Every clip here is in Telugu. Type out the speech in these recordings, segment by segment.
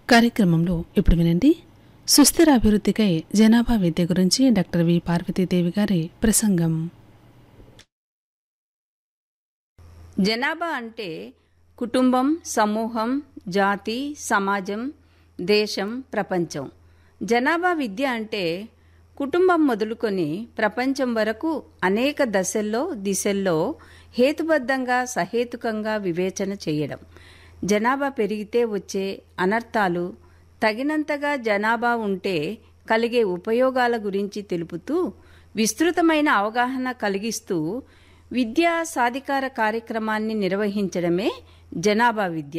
కార్యక్రమంలో ఇప్పుడు వినండి సుస్థిర అభివృద్ధికై జనాభా విద్య గురించి డాక్టర్ వి పార్వతీదేవి గారి ప్రసంగం జనాభా అంటే కుటుంబం సమూహం జాతి సమాజం దేశం ప్రపంచం జనాభా విద్య అంటే కుటుంబం మొదలుకొని ప్రపంచం వరకు అనేక దశల్లో దిశల్లో హేతుబద్ధంగా సహేతుకంగా వివేచన చేయడం జనాభా పెరిగితే వచ్చే అనర్థాలు తగినంతగా జనాభా ఉంటే కలిగే ఉపయోగాల గురించి తెలుపుతూ విస్తృతమైన అవగాహన కలిగిస్తూ విద్యా సాధికార కార్యక్రమాన్ని నిర్వహించడమే జనాభా విద్య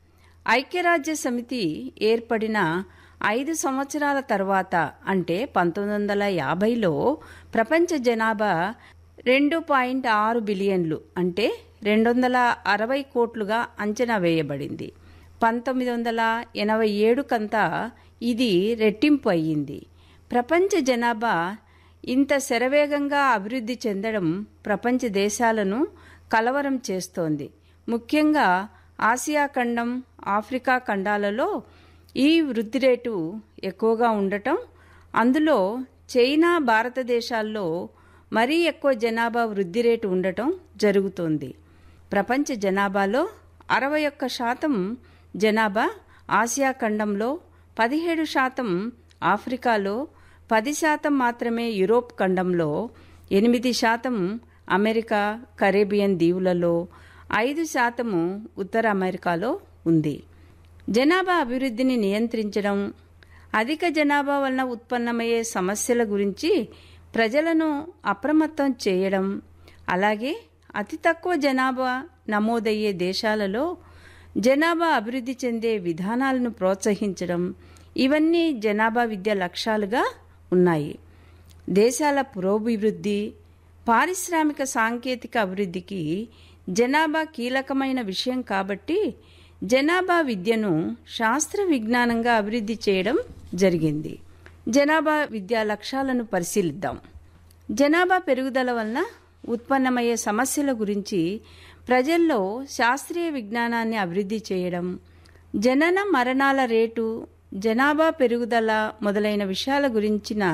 ఐక్యరాజ్య సమితి ఏర్పడిన ఐదు సంవత్సరాల తర్వాత అంటే పంతొమ్మిది వందల యాభైలో ప్రపంచ జనాభా రెండు పాయింట్ ఆరు బిలియన్లు అంటే రెండు వందల అరవై కోట్లుగా అంచనా వేయబడింది పంతొమ్మిది వందల ఎనభై ఏడుకంతా ఇది రెట్టింపు అయ్యింది ప్రపంచ జనాభా ఇంత శరవేగంగా అభివృద్ధి చెందడం ప్రపంచ దేశాలను కలవరం చేస్తోంది ముఖ్యంగా ఆసియా ఖండం ఆఫ్రికా ఖండాలలో ఈ వృద్ధి రేటు ఎక్కువగా ఉండటం అందులో చైనా భారతదేశాల్లో మరీ ఎక్కువ జనాభా వృద్ధి రేటు ఉండటం జరుగుతోంది ప్రపంచ జనాభాలో అరవై ఒక్క శాతం జనాభా ఆసియా ఖండంలో పదిహేడు శాతం ఆఫ్రికాలో పది శాతం మాత్రమే యూరోప్ ఖండంలో ఎనిమిది శాతం అమెరికా కరేబియన్ దీవులలో ఐదు శాతము ఉత్తర అమెరికాలో ఉంది జనాభా అభివృద్ధిని నియంత్రించడం అధిక జనాభా వలన ఉత్పన్నమయ్యే సమస్యల గురించి ప్రజలను అప్రమత్తం చేయడం అలాగే అతి తక్కువ జనాభా నమోదయ్యే దేశాలలో జనాభా అభివృద్ధి చెందే విధానాలను ప్రోత్సహించడం ఇవన్నీ జనాభా విద్య లక్ష్యాలుగా ఉన్నాయి దేశాల పురోభివృద్ధి పారిశ్రామిక సాంకేతిక అభివృద్ధికి జనాభా కీలకమైన విషయం కాబట్టి జనాభా విద్యను శాస్త్ర విజ్ఞానంగా అభివృద్ధి చేయడం జరిగింది జనాభా విద్యా లక్ష్యాలను పరిశీలిద్దాం జనాభా పెరుగుదల వలన ఉత్పన్నమయ్యే సమస్యల గురించి ప్రజల్లో శాస్త్రీయ విజ్ఞానాన్ని అభివృద్ధి చేయడం జనన మరణాల రేటు జనాభా పెరుగుదల మొదలైన విషయాల గురించిన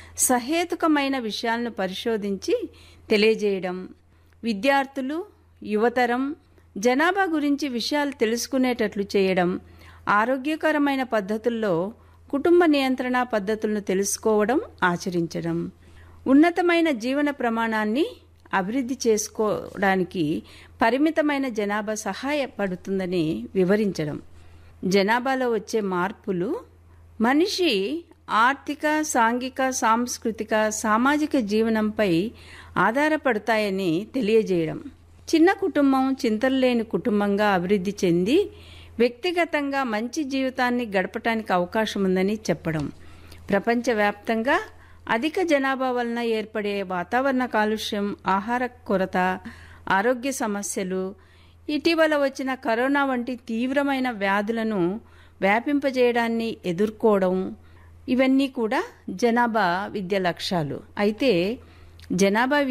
సహేతుకమైన విషయాలను పరిశోధించి తెలియజేయడం విద్యార్థులు యువతరం జనాభా గురించి విషయాలు తెలుసుకునేటట్లు చేయడం ఆరోగ్యకరమైన పద్ధతుల్లో కుటుంబ నియంత్రణ పద్ధతులను తెలుసుకోవడం ఆచరించడం ఉన్నతమైన జీవన ప్రమాణాన్ని అభివృద్ధి చేసుకోవడానికి పరిమితమైన జనాభా సహాయపడుతుందని వివరించడం జనాభాలో వచ్చే మార్పులు మనిషి ఆర్థిక సాంఘిక సాంస్కృతిక సామాజిక జీవనంపై ఆధారపడతాయని తెలియజేయడం చిన్న కుటుంబం చింతలు లేని కుటుంబంగా అభివృద్ధి చెంది వ్యక్తిగతంగా మంచి జీవితాన్ని గడపటానికి అవకాశం ఉందని చెప్పడం ప్రపంచవ్యాప్తంగా అధిక జనాభా వలన ఏర్పడే వాతావరణ కాలుష్యం ఆహార కొరత ఆరోగ్య సమస్యలు ఇటీవల వచ్చిన కరోనా వంటి తీవ్రమైన వ్యాధులను వ్యాపింపజేయడాన్ని ఎదుర్కోవడం ఇవన్నీ కూడా జనాభా విద్య లక్ష్యాలు అయితే జనాభా